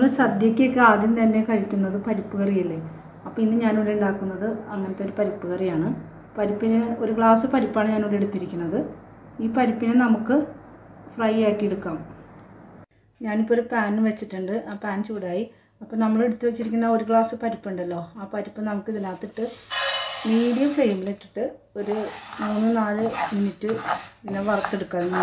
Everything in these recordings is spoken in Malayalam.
സദ്യക്കൊക്കെ ആദ്യം തന്നെ കഴിക്കുന്നത് പരിപ്പ് കറിയല്ലേ അപ്പോൾ ഇന്ന് ഞാനിവിടെ ഉണ്ടാക്കുന്നത് അങ്ങനത്തെ ഒരു പരിപ്പ് കറിയാണ് പരിപ്പിന് ഒരു ഗ്ലാസ് പരിപ്പാണ് ഞാനിവിടെ എടുത്തിരിക്കുന്നത് ഈ പരിപ്പിനെ നമുക്ക് ഫ്രൈ ആക്കി എടുക്കാം ഞാനിപ്പോൾ ഒരു പാൻ വെച്ചിട്ടുണ്ട് ആ പാൻ ചൂടായി അപ്പോൾ നമ്മൾ എടുത്ത് വെച്ചിരിക്കുന്ന ഒരു ഗ്ലാസ് പരിപ്പുണ്ടല്ലോ ആ പരിപ്പ് നമുക്ക് ഇതിനകത്തിട്ട് മീഡിയം ഫ്ലെയിമിലിട്ടിട്ട് ഒരു മൂന്ന് നാല് മിനിറ്റ് ഇതിനെ വറുത്തെടുക്കാം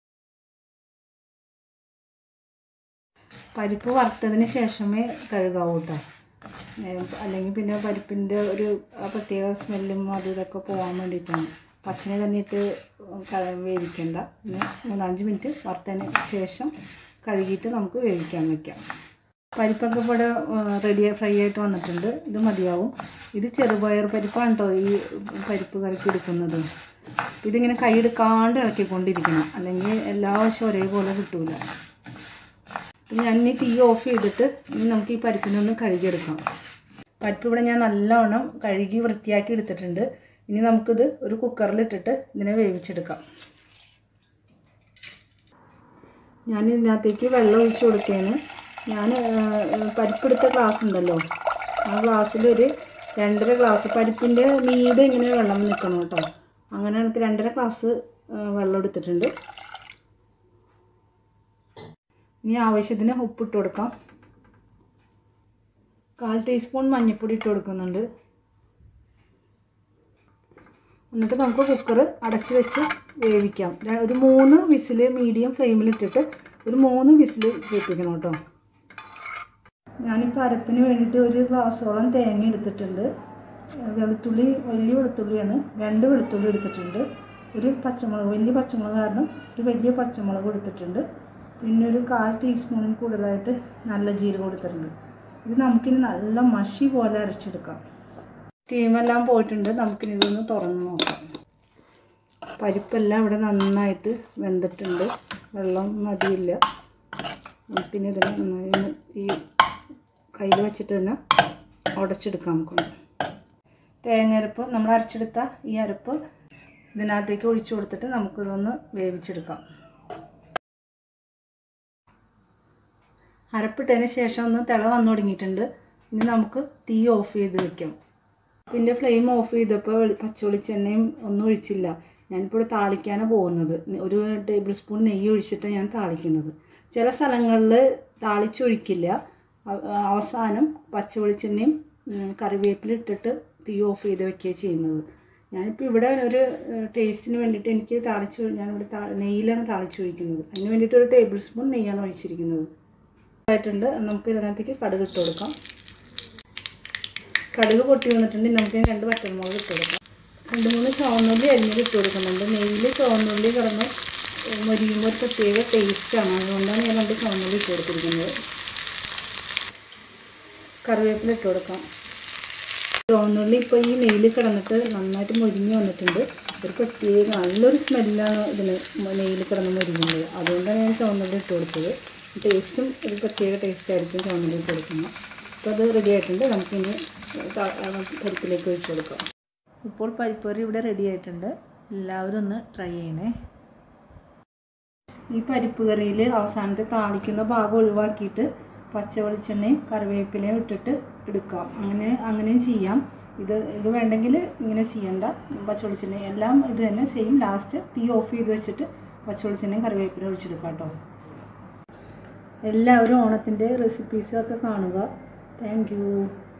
പരിപ്പ് വറുത്തതിന് ശേഷമേ കഴുകാവൂ കേട്ടോ അല്ലെങ്കിൽ പിന്നെ പരിപ്പിൻ്റെ ഒരു ആ പ്രത്യേക സ്മെല്ലും അതും ഇതൊക്കെ പോകാൻ വേണ്ടിയിട്ടാണ് പച്ചനെ തന്നെ ഇട്ട് ക- വേവിക്കണ്ട പിന്നെ മൂന്നാഞ്ച് മിനിറ്റ് വറുത്തതിന് ശേഷം കഴുകിയിട്ട് നമുക്ക് വേവിക്കാൻ വയ്ക്കാം പരിപ്പൊക്കെ ഇവിടെ റെഡി ഫ്രൈ ആയിട്ട് വന്നിട്ടുണ്ട് ഇത് മതിയാവും ഇത് ചെറുപയർ പരിപ്പാണ് കേട്ടോ ഈ പരിപ്പ് കറിക്ക് എടുക്കുന്നത് ഇതിങ്ങനെ കൈയെടുക്കാണ്ട് ഇളക്കിക്കൊണ്ടിരിക്കണം അല്ലെങ്കിൽ എല്ലാ വശവും ഒരേപോലെ കിട്ടൂല അപ്പം ഞാൻ ഇനി തീ ഓഫ് ചെയ്തിട്ട് ഇനി നമുക്ക് ഈ പരിപ്പിനൊന്ന് കഴുകിയെടുക്കാം പരിപ്പ് ഇവിടെ ഞാൻ നല്ലവണ്ണം കഴുകി വൃത്തിയാക്കി എടുത്തിട്ടുണ്ട് ഇനി നമുക്കിത് ഒരു കുക്കറിലിട്ടിട്ട് ഇതിനെ വേവിച്ചെടുക്കാം ഞാൻ ഇതിനകത്തേക്ക് വെള്ളം ഒഴിച്ച് കൊടുക്കുകയാണ് ഞാൻ പരിപ്പെടുത്ത ഗ്ലാസ് ഉണ്ടല്ലോ ആ ഗ്ലാസ്സിലൊരു രണ്ടര ഗ്ലാസ് പരിപ്പിൻ്റെ മീതെ ഇങ്ങനെ വെള്ളം നിൽക്കണം കേട്ടോ അങ്ങനെ എനിക്ക് രണ്ടര ഗ്ലാസ് വെള്ളം എടുത്തിട്ടുണ്ട് ഇനി ആവശ്യത്തിന് ഉപ്പിട്ട് കൊടുക്കാം കാൽ ടീസ്പൂൺ മഞ്ഞൾപ്പൊടി ഇട്ട് കൊടുക്കുന്നുണ്ട് എന്നിട്ട് നമുക്ക് കുക്കർ അടച്ച് വെച്ച് വേവിക്കാം ര- ഒരു മൂന്ന് വിസിൽ മീഡിയം ഫ്ലെയിമിലിട്ടിട്ട് ഒരു മൂന്ന് വിസിൽ കേൾപ്പിക്കണം കേട്ടോ ഞാനിപ്പോൾ അരപ്പിന് വേണ്ടിയിട്ട് ഒരു ഗ്ലാസോളം തേങ്ങ എടുത്തിട്ടുണ്ട് ഏഹ് വെളുത്തുള്ളി വലിയ വെളുത്തുള്ളിയാണ് രണ്ട് വെളുത്തുള്ളി എടുത്തിട്ടുണ്ട് ഒരു പച്ചമുളക് വലിയ പച്ചമുളക് കാരണം ഒരു വലിയ പച്ചമുളക് എടുത്തിട്ടുണ്ട് പിന്നെ ഒരു കാൽ ടീസ്പൂണിൽ കൂടുതലായിട്ട് നല്ല ജീരകം എടുത്തിട്ടുണ്ട് ഇത് നമുക്കിനി നല്ല മഷി പോലെ അരച്ചെടുക്കാം സ്റ്റീമെല്ലാം പോയിട്ടുണ്ട് നമുക്കിനി ഇതൊന്ന് തുറന്ന് നോക്കാം പരിപ്പെല്ലാം ഇവിടെ നന്നായിട്ട് വെന്തിട്ടുണ്ട് വെള്ളം മതിയില്ല നമുക്കിനി ഇതിനെ നന്നായി ഒന്ന് ഈ കയ്യിൽ വെച്ചിട്ട് തന്നെ ഉടച്ചെടുക്കാം നമുക്കൊന്ന് തേങ്ങ അരപ്പ് നമ്മൾ അരച്ചെടുത്ത ഈ അരപ്പ് ഇതിനകത്തേക്ക് ഒഴിച്ചു കൊടുത്തിട്ട് നമുക്കിതൊന്ന് വേവിച്ചെടുക്കാം അരപ്പിട്ടതിന് ശേഷം ഒന്ന് തിള വന്നു തുടങ്ങിയിട്ടുണ്ട് ഇനി നമുക്ക് തീ ഓഫ് ചെയ്ത് വെക്കാം പിന്നെ ഫ്ലെയിം ഓഫ് ചെയ്തപ്പോൾ വെളി- പച്ച വെളിച്ചെണ്ണയും ഒന്നും ഒഴിച്ചില്ല ഞാനിപ്പോൾ ഇവിടെ താളിക്കാനാണ് പോകുന്നത് ഒരു ടേബിൾ സ്പൂൺ നെയ്യ് ഒഴിച്ചിട്ട് ഞാൻ താളിക്കുന്നത് ചില സ്ഥലങ്ങളിൽ താളിച്ചൊഴിക്കില്ല അവ- അവസാനം പച്ച വെളിച്ചെണ്ണയും ഉം, കറിവേപ്പില ഇട്ടിട്ട് തീ ഓഫ് ചെയ്ത് വെക്കുകയാണ് ചെയ്യുന്നത് ഞാനിപ്പോൾ ഇവിടെ ഒരു ഏഹ്, ടേസ്റ്റിന് വേണ്ടിയിട്ട് എനിക്ക് താളിച്ച് ഞാനിവിടെ താ നെയ്യിലാണ് താളിച്ചൊഴിക്കുന്നത് അതിന് വേണ്ടിയിട്ട് ഒരു ടേബിൾ സ്പൂൺ നെയ്യാണ് ഒഴിച്ചിരിക്കുന്നത് ആയിട്ടുണ്ട് നമുക്ക് ഇതിനകത്തേക്ക് കടുക് ഇട്ട് കൊടുക്കാം കടുക് പൊട്ടി വന്നിട്ടുണ്ട് നമുക്ക് ഇനി രണ്ട് വറ്റൽമുളക് ഇട്ട് കൊടുക്കാം രണ്ട് മൂന്ന് ചുവന്നുള്ളി അരിഞ്ഞത് ഇട്ട് കൊടുക്കുന്നുണ്ട് നെയ്യിൽ ചുവന്നുള്ളി കിടന്ന് മൊരിയുമ്പോൾ ഒരു പ്രത്യേക ടേസ്റ്റാണ് അതുകൊണ്ടാണ് ഞാൻ രണ്ട് ചുവന്നുള്ളി ഇട്ട് കൊടുത്തിരിക്കുന്നത് കറിവേപ്പില ഇട്ട് കൊടുക്കാം ചുവന്നുള്ളി ഇപ്പോൾ ഈ നെയ്യിൽ കിടന്നിട്ട് നന്നായിട്ട് മൊരിഞ്ഞ് വന്നിട്ടുണ്ട് ഒരു പ്രത്യേക നല്ലൊരു സ്മെല്ലാണ് ഇതിന് നെയ്യിൽ കിടന്ന് മൊരിഞ്ഞത് അതുകൊണ്ടാണ് ഞാൻ ചുവന്നുള്ളി ഇട്ട് കൊടുത്തത് ടേസ്റ്റും ഒരു പ്രത്യേക ടേസ്റ്റ് ആയിരിക്കും ചുവന്നുള്ളി ഇട്ട് കൊടുക്കുന്നത് അപ്പോൾ അത് റെഡി ആയിട്ടുണ്ട് നമുക്കിനി ത- ആ, പരിപ്പിലേക്ക് ഒഴിച്ച് കൊടുക്കാം ഇപ്പോൾ പരിപ്പ് കറി ഇവിടെ റെഡി ആയിട്ടുണ്ട് എല്ലാവരും ഒന്ന് ട്രൈ ചെയ്യണേ ഈ പരിപ്പ് കറിയിൽ അവസാനത്തെ താളിക്കുന്ന ഭാഗം ഒഴിവാക്കിയിട്ട് പച്ച വെളിച്ചെണ്ണയും കറിവേപ്പിലയും ഇട്ടിട്ട് എടുക്കാം അങ്ങനെ അങ്ങനെയും ചെയ്യാം ഇത് ഇത് വേണ്ടെങ്കിൽ ഇങ്ങനെ ചെയ്യണ്ട പച്ച വെളിച്ചെണ്ണ എല്ലാം ഇത് തന്നെ സെയിം ലാസ്റ്റ് തീ ഓഫ് ചെയ്ത് വെച്ചിട്ട് പച്ച വെളിച്ചെണ്ണയും കറിവേപ്പിലയും ഒഴിച്ചെടുക്കാം കേട്ടോ എല്ലാവരും ഓണത്തിൻ്റെ റെസിപ്പീസൊക്കെ കാണുക താങ്ക് യു